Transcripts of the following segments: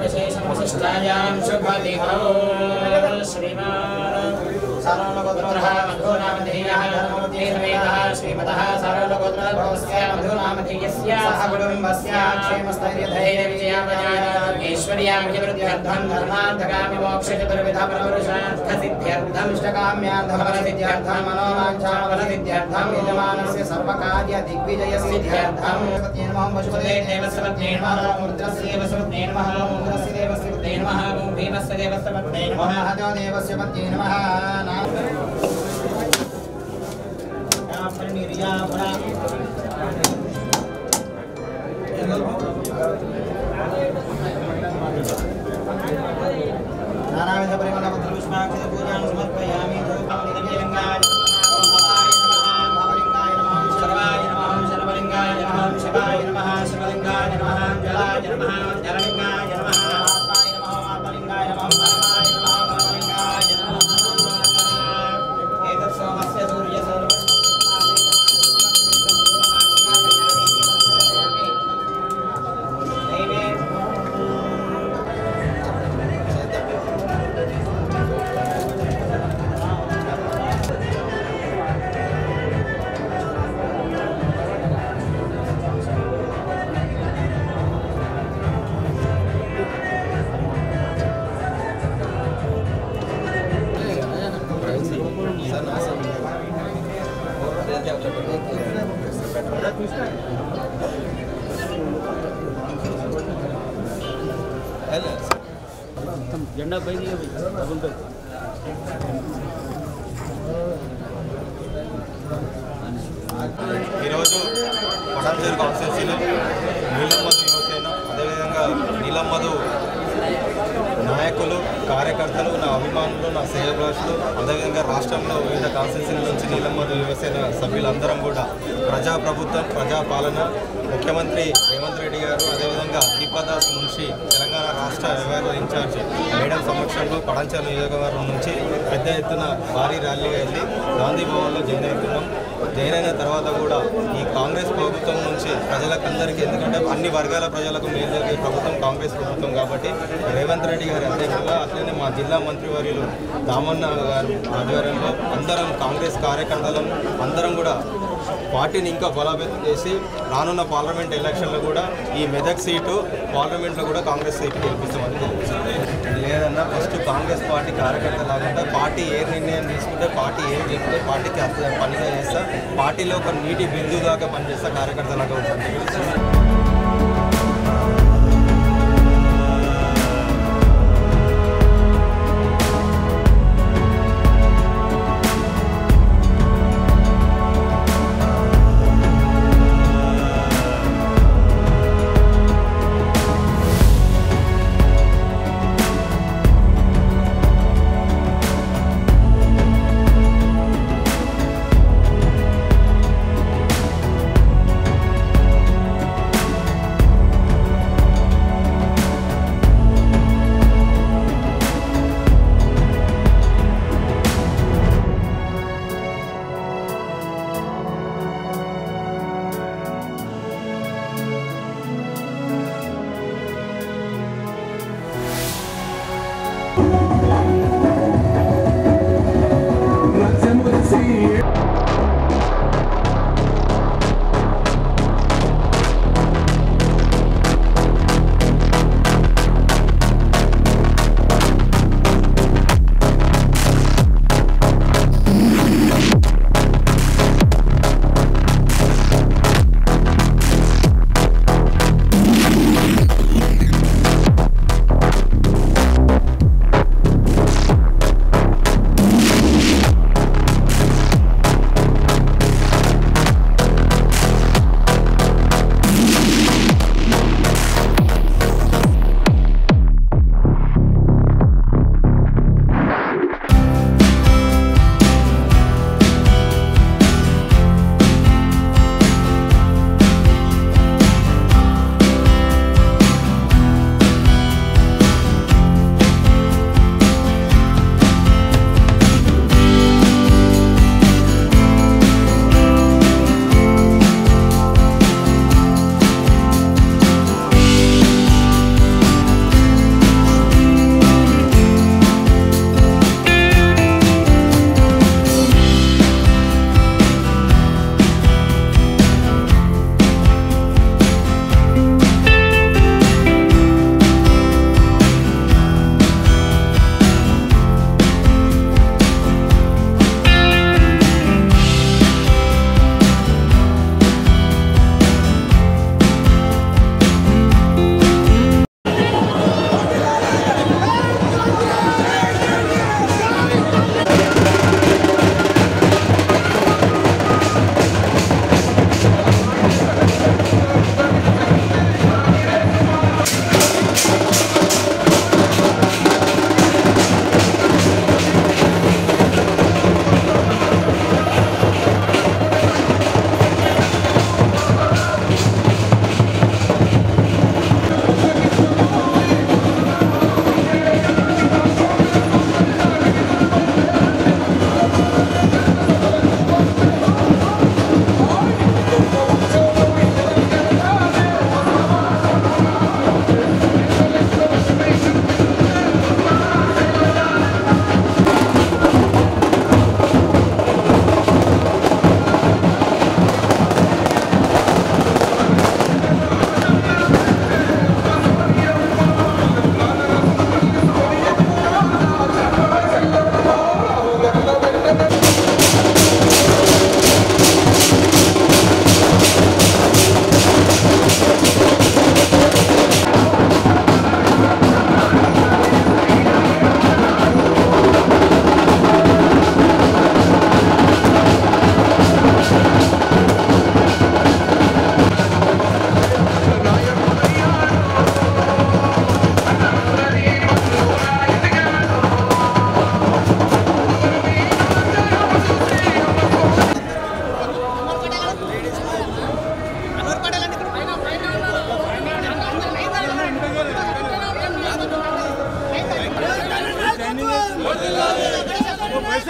विशेषं विशिष्टायां शुभदिनौ श्रीमान् सरलगोत्रः मधुनामधेयः धर्मोद्येतवेदः श्रीमतः सरलगोत्रभवस्य मधुनामधेयस्य सह कुटुम्बस्य क्षेमस्थैर्यधैर्यविजयापजायैश्वर्याभिवृद्ध्यर्थं धर्मार्थकामि मोक्षचतुर्विधपरपुरुषार्थसिद्ध्यर्थम् इष्टकाम्यार्थफलसिद्ध्यर्थं मनोवाञ्छाफलसिद्ध्यर्थं यजमानस्य सर्वकार्य दिग्विजयसिद्ध्यर्थं नमः पशुपते देवस्वत्ये नमः मुद्रस्य देवस्वत्ये नमः मुद्रस्य देवस्वत्ये नमः भीमस्य देवस्वत्ये नमः महतो देवस्य पत्ये नमः नानाविध परिमल पत्र पुष्पाक्षत पूजां समर्पयामि धूपं सर्वाय नमः सर्वलिंगाय नमः शिवाय नमः शिवलिंगाय नमः जलाय नमः जललिंगाय नमः आत्माय नमः आत्मलिंगाय नमः परमाय नमः परमलिंगाय नमः एतत् सोमस्य सूर्यस्य झंडा भाई दिया भाई डबल पे ఈరోజు పటాన్చేరు కాన్స్టిట్యూన్సీలో నీలమ్మధు యువసేన అదేవిధంగా నీలమ్మధు నాయకులు కార్యకర్తలు నా అభిమానులు నా శ్రేయభిలాషులు అదేవిధంగా రాష్ట్రంలో వివిధ కాన్స్టిట్యూన్సీల నుంచి నీలమ్మధు యువసేన సభ్యులందరం కూడా ప్రజాప్రభుత్వం ప్రజాపాలన ముఖ్యమంత్రి రేవంత్ రెడ్డి గారు అదేవిధంగా దీపాదాస్ మున్షి తెలంగాణ రాష్ట్ర వ్యవహారాల ఇన్ఛార్జ్ మేడం సమక్షంలో పడంచర్ నియోజకవర్గం నుంచి పెద్ద ఎత్తున భారీ ర్యాలీగా వెళ్ళి గాంధీ భవన్లో జాయిన్ అవుతున్నాం జాయిన్ అయిన తర్వాత కూడా ఈ కాంగ్రెస్ ప్రభుత్వం నుంచి ప్రజలకందరికీ ఎందుకంటే అన్ని వర్గాల ప్రజలకు మేలు జరిగే ప్రభుత్వం కాంగ్రెస్ ప్రభుత్వం కాబట్టి రేవంత్ రెడ్డి గారి అధ్యక్షులుగా అట్లనే మా జిల్లా మంత్రివర్యులు దామన్న గారు ఆధ్వర్యంలో అందరం కాంగ్రెస్ కార్యకర్తలం అందరం కూడా పార్టీని ఇంకా బలోపేతం చేసి రానున్న పార్లమెంట్ ఎలక్షన్లో కూడా ఈ మెదక్ సీటు పార్లమెంట్లో కూడా కాంగ్రెస్ సీటు గెలిపిస్తామని తెలుస్తుంది లేదన్నా ఫస్ట్ కాంగ్రెస్ పార్టీ కార్యకర్త లాగా పార్టీ ఏ నిర్ణయం తీసుకుంటే పార్టీ ఏం చెప్తే పార్టీకి అంత పనిగా చేస్తా పార్టీలో ఒక నీటి బిందువు దాకా పనిచేస్తా కార్యకర్తలాగా ఉంటుంది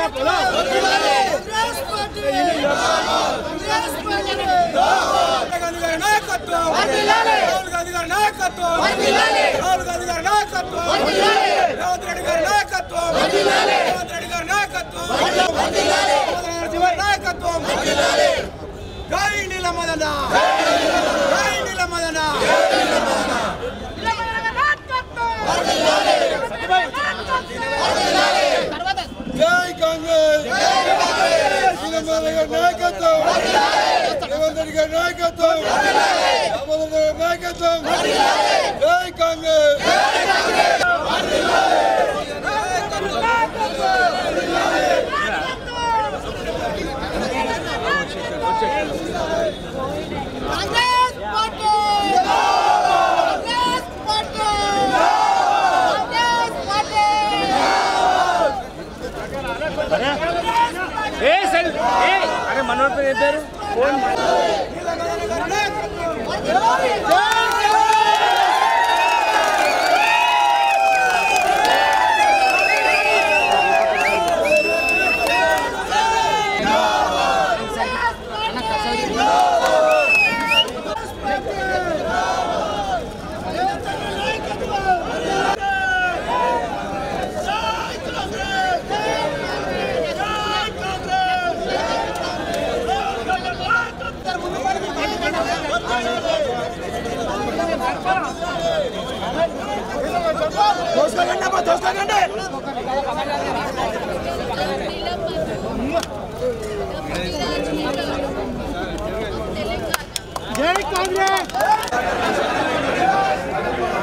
గాంధీ గారి నాయకత్వం రాహుల్ గాంధీ గారి నాయకత్వం రాహుల్ గాంధీ గారి నాయకత్వం రేవంత్ రెడ్డి గారి నాయకత్వం రేవంత్ రెడ్డి గారి నాయకత్వం నరసింహ నాయకత్వం జై నీలమదన జై నీలమదన జై కాంగ్రెస్ నీలమదన గారి నాయకత్వం రేవంత్ రెడ్డి గారి నాయకత్వం రామోదర్ గారి నాయకత్వం జై Congress Congress party Congress party Congress party ఏ సెల్ ఏ అరే మనోడి పేరు ఏం పేరు ఫోన్ జై కాంగ్రెస్